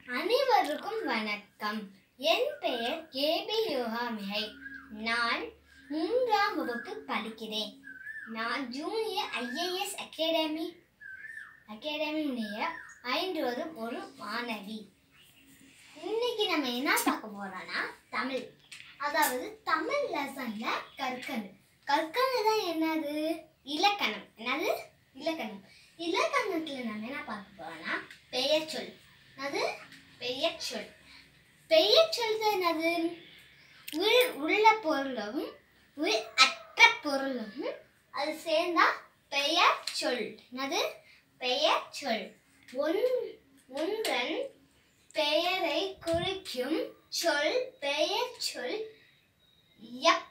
அனைவருக்கும் வணக்கம் என் பெயர் கேபி யோகாமிகை நான் மூன்றாம் வகுப்பு படிக்கிறேன் நான் ஜூனியர் ஐஏஎஸ் அகாடமி அகாடமியுடைய ஐந்து வரும் ஒரு மாணவி இன்னைக்கு நம்ம என்ன பார்க்க போறோம்னா தமிழ் அதாவது தமிழ் லெசன்ல கற்கண்டு கற்கண்டு தான் என்னது இலக்கணம் என்னது இலக்கணம் இலக்கணத்துல நம்ம என்ன பார்க்க போறோம்னா பெயர் சொல் அது பெயர் சொல் பெயர் சொல் தான் என்னது உள் உள்ள பொருளும் உள் அற்ற பொருளும் அது சேர்ந்தா பெயர் சொல் என்னது பெயர் சொல் ஒன் ஒன்றன் பெயரை குறிக்கும் சொல் பெயர் சொல் எப்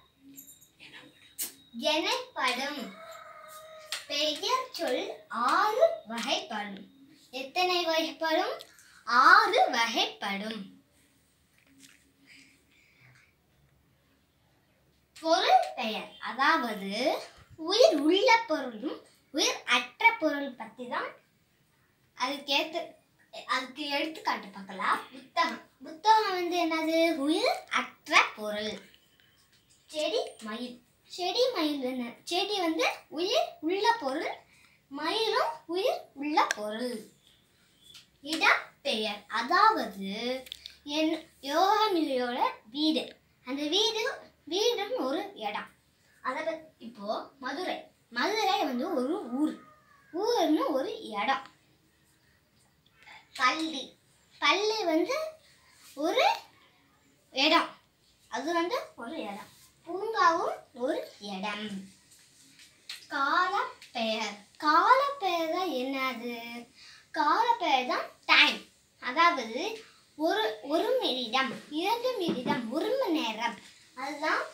எனப்படும் பெயர் சொல் ஆறு வகைப்படும் எத்தனை வகைப்படும் ஆறு வகைப்படும் பொருள் பெயர் அதாவது உயிர் உள்ள பொருளும் உயிர் அற்ற பொருள் பத்தி தான் அதுக்கேற்ற அதுக்கு எடுத்துக்காட்டு பார்க்கலாம் புத்தகம் புத்தகம் வந்து என்னது உயிர் அற்ற பொருள் செடி மயில் செடி மயில் என்ன செடி வந்து உயிர் உள்ள பொருள் மயிலும் உயிர் உள்ள பொருள் இடம் பெயர் அதாவது என் யோகநிலையோட வீடு அந்த வீடு வீடும் ஒரு இடம் அதை பத்தி- இப்போ மதுரை மதுரை வந்து ஒரு ஊர் ஊர்னு ஒரு இடம் பள்ளி பள்ளி வந்து ஒரு இடம் அது வந்து ஒரு இடம் பூங்காவும் ஒரு இடம் காலப்பெயர் காலப்பெயர் தான் என்னது காலப்பெயர் தான் டைம் அதாவது ஒரு ஒரு நிமிடம் இரண்டு நிமிடம் ஒரு மணி நேரம் அதுதான்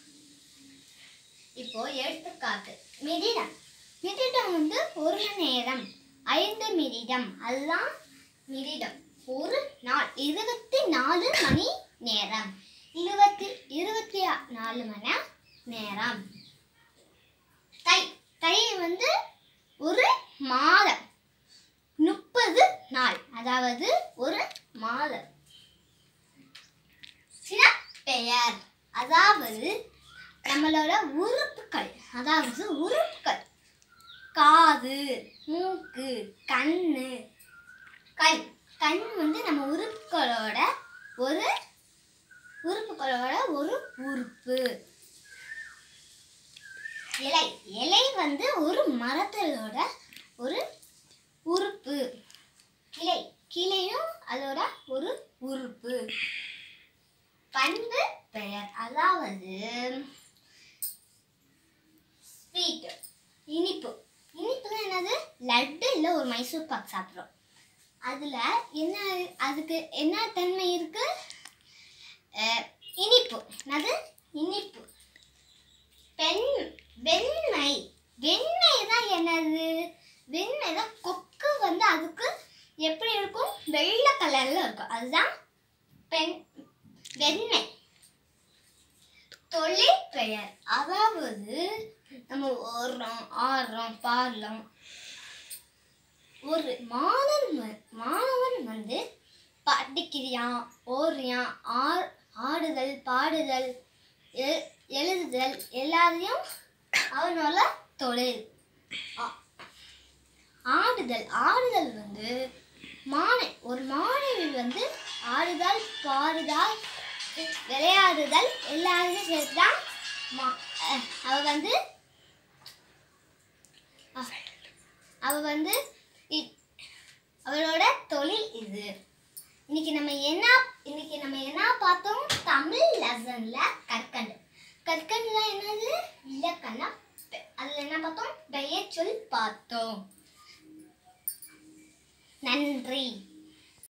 இப்போ எடுத்துக்காட்டு மிடிடம் மிடிடம் வந்து ஒரு மணி நேரம் ஐந்து மிடிடம் அதுதான் மிடிடம் ஒரு நாள் இருபத்தி நாலு மணி நேரம் இருபத்தி இருபத்தி ஆ- நாலு மணி நேரம் தை தை வந்து ஒரு மாதம் முப்பது நாள் அதாவது ஒரு மாதம் சிறப்பெயர் அதாவது நம்மளோட உறுப்புகள் அதாவது உறுப்புகள் காது மூக்கு கண்ணு கண் கண் வந்து நம்ம உறுப்புகளோட ஒரு உறுப்புகளோட ஒரு உறுப்பு இலை இலை வந்து ஒரு மரத்தலோட ஒரு உறுப்பு கிளை கிளையும் அதோட ஒரு உறுப்பு பண்பு பெயர் அதாவது ஸ்வீட் இனிப்பு இனிப்புனா என்னது லட்டு இல்லை ஒரு மைசூர் பாக் சாப்பிட்றோம் அதில் என்ன அதுக்கு என்ன தன்மை இருக்கு அஹ், இனிப்பு அது இனிப்பு பெண் வெண்மை வெண்மை தான் என்னது வெண்மை தான் கொக்கு வந்து அதுக்கு எப்படி இருக்கும் வெள்ளை கலர்ல இருக்கும் அதுதான் பெண் வெண்மை தொழில் பெயர் அதாவது நம்ம ஓடுறோம் ஆடுறோம் பாடுறோம் ஒரு மாணவன் வ- மாணவன் வந்து படிக்கிறியான் ஓடுறியான் ஆ- ஆடுதல் பாடுதல் எ- எழுதுதல் எல்லாத்தையும் அவனோட தொழில் ஆ- ஆடுதல் ஆடுதல் வந்து மாணை ஒரு மாணவி வந்து ஆடுதல் பாடுதல் விளையாடுதல் எல்லாத்தையும் சேர்த்து தான் மா- அஹ் அவ வந்து அஹ் அவ வந்து இ- அவளோட தொழில் இது இன்னைக்கு நம்ம என்ன இன்னைக்கு நம்ம என்ன பார்த்தோம் தமிழ் லெசன்ல கற்கண்டு கற்கண்டுனா என்னது இலக்கணம் பெ- அதுல என்ன பார்த்தோம் பெயர் சொல் பார்த்தோம் நன்றி